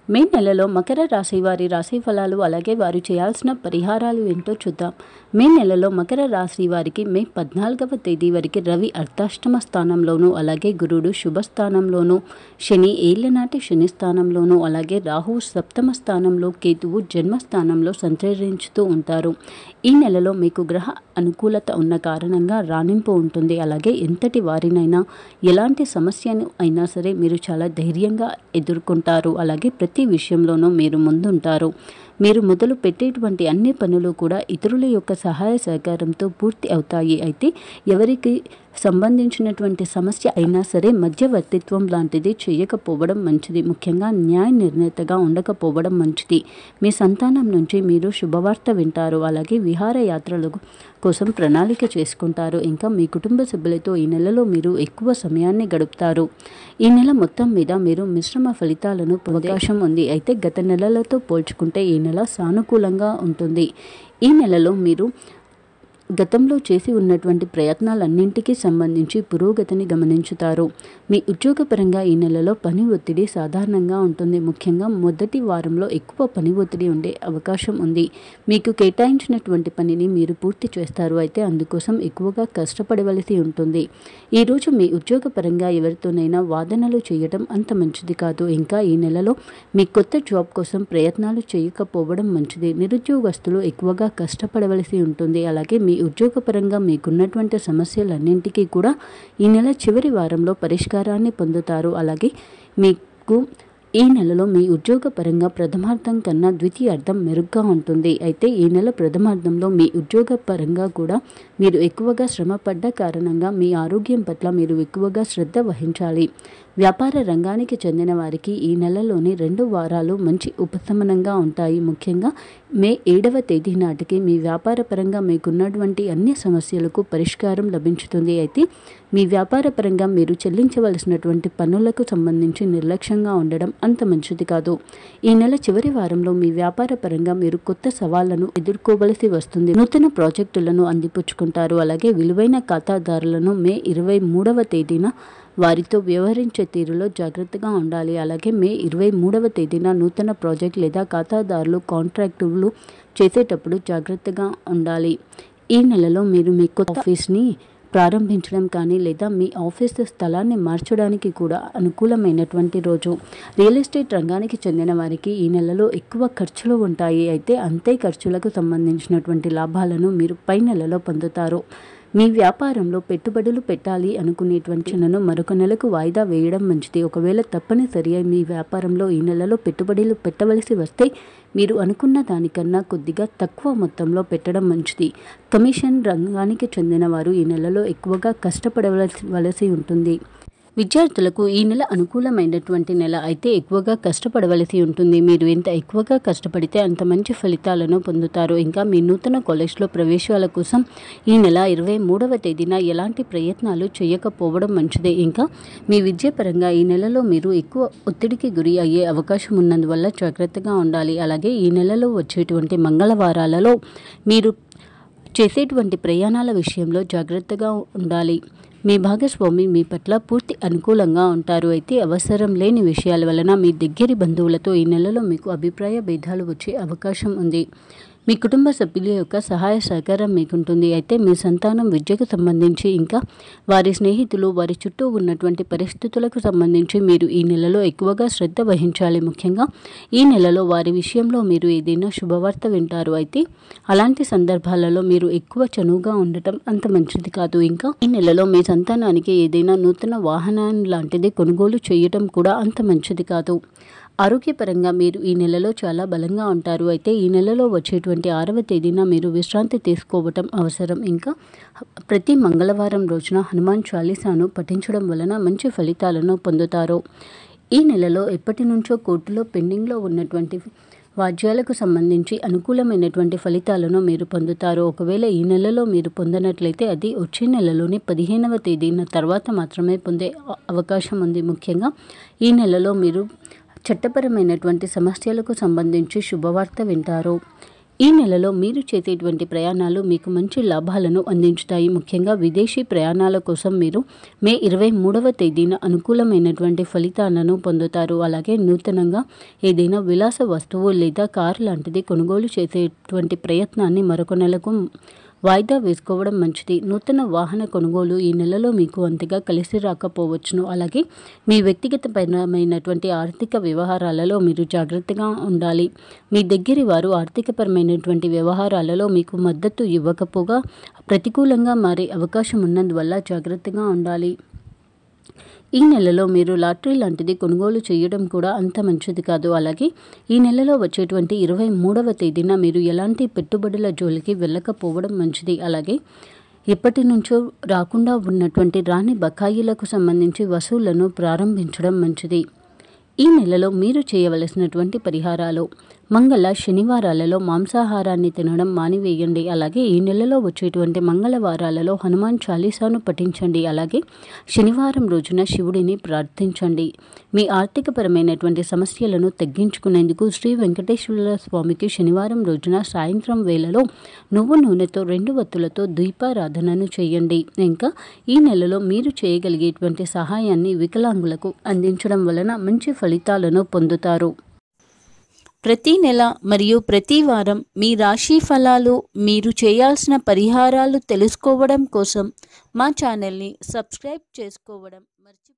మే నెలలో మకర రాశి వారి రాశి ఫలాలు అలాగే వారు చేయాల్సిన పరిహారాలు ఏంటో చూద్దాం మే నెలలో మకర రాశి వారికి మే పద్నాలుగవ తేదీ వరకు రవి అర్ధాష్టమ స్థానంలోనూ అలాగే గురుడు శుభ స్థానంలోనూ శని ఏళ్ళనాటి శని స్థానంలోనూ అలాగే రాహువు సప్తమ స్థానంలో కేతువు జన్మస్థానంలో సంచరించుతూ ఉంటారు ఈ నెలలో మీకు గ్రహ అనుకూలత ఉన్న కారణంగా రాణింపు ఉంటుంది అలాగే ఎంతటి వారినైనా ఎలాంటి సమస్యను అయినా సరే మీరు చాలా ధైర్యంగా ఎదుర్కొంటారు అలాగే ప్రతి విషయంలోనూ మీరు ముందుంటారు మీరు మొదలు పెట్టేటువంటి అన్ని పనులు కూడా ఇతరుల యొక్క సహాయ సహకారంతో పూర్తి అవుతాయి అయితే ఎవరికి సంబంధించినటువంటి సమస్య అయినా సరే మధ్యవర్తిత్వం లాంటిది చేయకపోవడం మంచిది ముఖ్యంగా న్యాయ నిర్ణేతగా ఉండకపోవడం మంచిది మీ సంతానం నుంచి మీరు శుభవార్త వింటారు అలాగే విహారయాత్రల కోసం ప్రణాళిక చేసుకుంటారు ఇంకా మీ కుటుంబ సభ్యులతో ఈ నెలలో మీరు ఎక్కువ సమయాన్ని గడుపుతారు ఈ నెల మొత్తం మీద మీరు మిశ్రమ ఫలితాలను అవకాశం ఉంది అయితే గత నెలలతో పోల్చుకుంటే ఈ నెల సానుకూలంగా ఉంటుంది ఈ నెలలో మీరు గతంలో చేసి ఉన్నటువంటి ప్రయత్నాలన్నింటికీ సంబంధించి పురోగతిని గమనించుతారు మీ ఉద్యోగపరంగా ఈ నెలలో పని ఒత్తిడి సాధారణంగా ఉంటుంది ముఖ్యంగా మొదటి వారంలో ఎక్కువ పని ఒత్తిడి ఉండే అవకాశం ఉంది మీకు కేటాయించినటువంటి పనిని మీరు పూర్తి చేస్తారు అయితే అందుకోసం ఎక్కువగా కష్టపడవలసి ఉంటుంది ఈరోజు మీ ఉద్యోగపరంగా ఎవరితోనైనా వాదనలు చేయటం అంత మంచిది కాదు ఇంకా ఈ నెలలో మీ కొత్త జాబ్ కోసం ప్రయత్నాలు చేయకపోవడం మంచిది నిరుద్యోగస్తులు ఎక్కువగా కష్టపడవలసి ఉంటుంది అలాగే మీ ఉద్యోగపరంగా మీకున్నటువంటి సమస్యలన్నింటికీ కూడా ఈ నెల చివరి వారంలో పరిష్కారాన్ని పొందుతారు అలాగే మీకు ఈ నెలలో మీ ఉద్యోగపరంగా ప్రథమార్థం కన్నా ద్వితీయార్థం మెరుగ్గా ఉంటుంది అయితే ఈ నెల ప్రథమార్థంలో మీ ఉద్యోగపరంగా కూడా మీరు ఎక్కువగా శ్రమపడ్డ కారణంగా మీ ఆరోగ్యం పట్ల మీరు ఎక్కువగా శ్రద్ధ వహించాలి వ్యాపార రంగానికి చెందిన వారికి ఈ నెలలోని రెండు వారాలు మంచి ఉపశమనంగా ఉంటాయి ముఖ్యంగా మే ఏడవ తేదీ నాటికి మీ వ్యాపార పరంగా మీకున్నటువంటి అన్ని సమస్యలకు పరిష్కారం లభించుతుంది అయితే మీ వ్యాపార పరంగా మీరు చెల్లించవలసినటువంటి పన్నులకు సంబంధించి నిర్లక్ష్యంగా ఉండడం అంత మంచిది కాదు ఈ నెల చివరి వారంలో మీ వ్యాపార పరంగా మీరు కొత్త సవాళ్లను ఎదుర్కోవలసి వస్తుంది నూతన ప్రాజెక్టులను అందిపుచ్చుకుంటారు అలాగే విలువైన ఖాతాదారులను మే ఇరవై మూడవ తేదీన వారితో వ్యవహరించే తీరులో జాగ్రత్తగా ఉండాలి అలాగే మే ఇరవై మూడవ తేదీన నూతన ప్రాజెక్ట్ లేదా ఖాతాదారులు కాంట్రాక్టులు చేసేటప్పుడు జాగ్రత్తగా ఉండాలి ఈ నెలలో మీరు మీ కొత్త ఆఫీస్ని ప్రారంభించడం కానీ లేదా మీ ఆఫీస్ స్థలాన్ని మార్చడానికి కూడా అనుకూలమైనటువంటి రోజు రియల్ ఎస్టేట్ రంగానికి చెందిన వారికి ఈ నెలలో ఎక్కువ ఖర్చులు ఉంటాయి అయితే అంతే ఖర్చులకు సంబంధించినటువంటి లాభాలను మీరు పై నెలలో పొందుతారు మీ వ్యాపారంలో పెట్టుబడులు పెట్టాలి అనుకునేటువంటి చిన్నను మరొక నెలకు వాయిదా వేయడం మంచిది ఒకవేళ తప్పనిసరి అయి మీ వ్యాపారంలో ఈ నెలలో పెట్టుబడులు పెట్టవలసి వస్తే మీరు అనుకున్న దానికన్నా కొద్దిగా తక్కువ మొత్తంలో పెట్టడం మంచిది కమిషన్ రంగానికి చెందిన వారు ఈ నెలలో ఎక్కువగా కష్టపడవలసి వలసి ఉంటుంది విద్యార్థులకు ఈ నెల అనుకూలమైనటువంటి నెల అయితే ఎక్కువగా కష్టపడవలసి ఉంటుంది మీరు ఎంత ఎక్కువగా కష్టపడితే అంత మంచి ఫలితాలను పొందుతారు ఇంకా మీ నూతన కాలేజ్లో ప్రవేశాల కోసం ఈ నెల ఇరవై మూడవ తేదీన ఎలాంటి ప్రయత్నాలు చేయకపోవడం మంచిదే ఇంకా మీ విద్యాపరంగా ఈ నెలలో మీరు ఎక్కువ ఒత్తిడికి గురి అయ్యే అవకాశం ఉన్నందువల్ల జాగ్రత్తగా ఉండాలి అలాగే ఈ నెలలో వచ్చేటువంటి మంగళవారాలలో మీరు చేసేటువంటి ప్రయాణాల విషయంలో జాగ్రత్తగా ఉండాలి మీ భాగస్వామి మీ పట్ల పూర్తి అనుకూలంగా ఉంటారు అయితే అవసరం లేని విషయాల వలన మీ దగ్గరి బంధువులతో ఈ నెలలో మీకు అభిప్రాయ భేదాలు వచ్చే అవకాశం ఉంది మీ కుటుంబ సభ్యుల యొక్క సహాయ సహకారం మీకుంటుంది అయితే మీ సంతానం విద్యకు సంబంధించి ఇంకా వారి స్నేహితులు వారి చుట్టూ ఉన్నటువంటి పరిస్థితులకు సంబంధించి మీరు ఈ నెలలో ఎక్కువగా శ్రద్ధ వహించాలి ముఖ్యంగా ఈ నెలలో వారి విషయంలో మీరు ఏదైనా శుభవార్త వింటారు అయితే అలాంటి సందర్భాలలో మీరు ఎక్కువ చనువుగా ఉండటం అంత మంచిది కాదు ఇంకా ఈ నెలలో మీ సంతానానికి ఏదైనా నూతన వాహనం లాంటిది కొనుగోలు చేయటం కూడా అంత మంచిది కాదు ఆరోగ్యపరంగా మీరు ఈ నెలలో చాలా బలంగా ఉంటారు అయితే ఈ నెలలో వచ్చేటువంటి ఆరవ తేదీన మీరు విశ్రాంతి తీసుకోవటం అవసరం ఇంకా ప్రతి మంగళవారం రోజున హనుమాన్ చాలీసాను పఠించడం వలన మంచి ఫలితాలను పొందుతారు ఈ నెలలో ఎప్పటి నుంచో కోర్టులో పెండింగ్లో ఉన్నటువంటి వాద్యాలకు సంబంధించి అనుకూలమైనటువంటి ఫలితాలను మీరు పొందుతారు ఒకవేళ ఈ నెలలో మీరు పొందనట్లయితే అది వచ్చే నెలలోని పదిహేనవ తేదీన తర్వాత మాత్రమే పొందే అవకాశం ఉంది ముఖ్యంగా ఈ నెలలో మీరు చట్టపరమైనటువంటి సమస్యలకు సంబంధించి శుభవార్త వింటారు ఈ నెలలో మీరు చేసేటువంటి ప్రయాణాలు మీకు మంచి లాభాలను అందించుతాయి ముఖ్యంగా విదేశీ ప్రయాణాల కోసం మీరు మే ఇరవై మూడవ తేదీన అనుకూలమైనటువంటి ఫలితాలను పొందుతారు అలాగే నూతనంగా ఏదైనా విలాస వస్తువు లేదా కారు లాంటిది కొనుగోలు చేసేటువంటి ప్రయత్నాన్ని మరొక నెలకు వాయిదా వేసుకోవడం మంచిది నూతన వాహన కొనుగోలు ఈ నెలలో మీకు అంతగా కలిసి రాకపోవచ్చును అలాగే మీ వ్యక్తిగతపరమైనటువంటి ఆర్థిక వ్యవహారాలలో మీరు జాగ్రత్తగా ఉండాలి మీ దగ్గరి వారు ఆర్థికపరమైనటువంటి వ్యవహారాలలో మీకు మద్దతు ఇవ్వకపోగా ప్రతికూలంగా మారే అవకాశం ఉన్నందువల్ల జాగ్రత్తగా ఉండాలి ఈ నెలలో మీరు లాటరీ లాంటిది కొనుగోలు చేయడం కూడా అంత మంచిది కాదు అలాగే ఈ నెలలో వచ్చేటువంటి ఇరవై మూడవ తేదీన మీరు ఎలాంటి పెట్టుబడుల జోలికి వెళ్ళకపోవడం మంచిది అలాగే ఎప్పటి నుంచో రాకుండా ఉన్నటువంటి రాని బకాయిలకు సంబంధించి వసూళ్లను ప్రారంభించడం మంచిది ఈ నెలలో మీరు చేయవలసినటువంటి పరిహారాలు మంగళ శనివారాలలో మాంసాహారాన్ని తినడం మానివేయండి అలాగే ఈ నెలలో వచ్చేటువంటి మంగళవారాలలో హనుమాన్ చాలీసాను పఠించండి అలాగే శనివారం రోజున శివుడిని ప్రార్థించండి మీ ఆర్థికపరమైనటువంటి సమస్యలను తగ్గించుకునేందుకు శ్రీ వెంకటేశ్వర స్వామికి శనివారం రోజున సాయంత్రం వేళలో నువ్వు నూనెతో రెండు వత్తులతో దీపారాధనను చేయండి ఇంకా ఈ నెలలో మీరు చేయగలిగేటువంటి సహాయాన్ని వికలాంగులకు అందించడం వలన మంచి ఫలితాలను పొందుతారు ప్రతి నెల మరియు ప్రతి వారం మీ రాశి ఫలాలు మీరు చేయాల్సిన పరిహారాలు తెలుసుకోవడం కోసం మా ఛానల్ని సబ్స్క్రైబ్ చేసుకోవడం మర్చిపో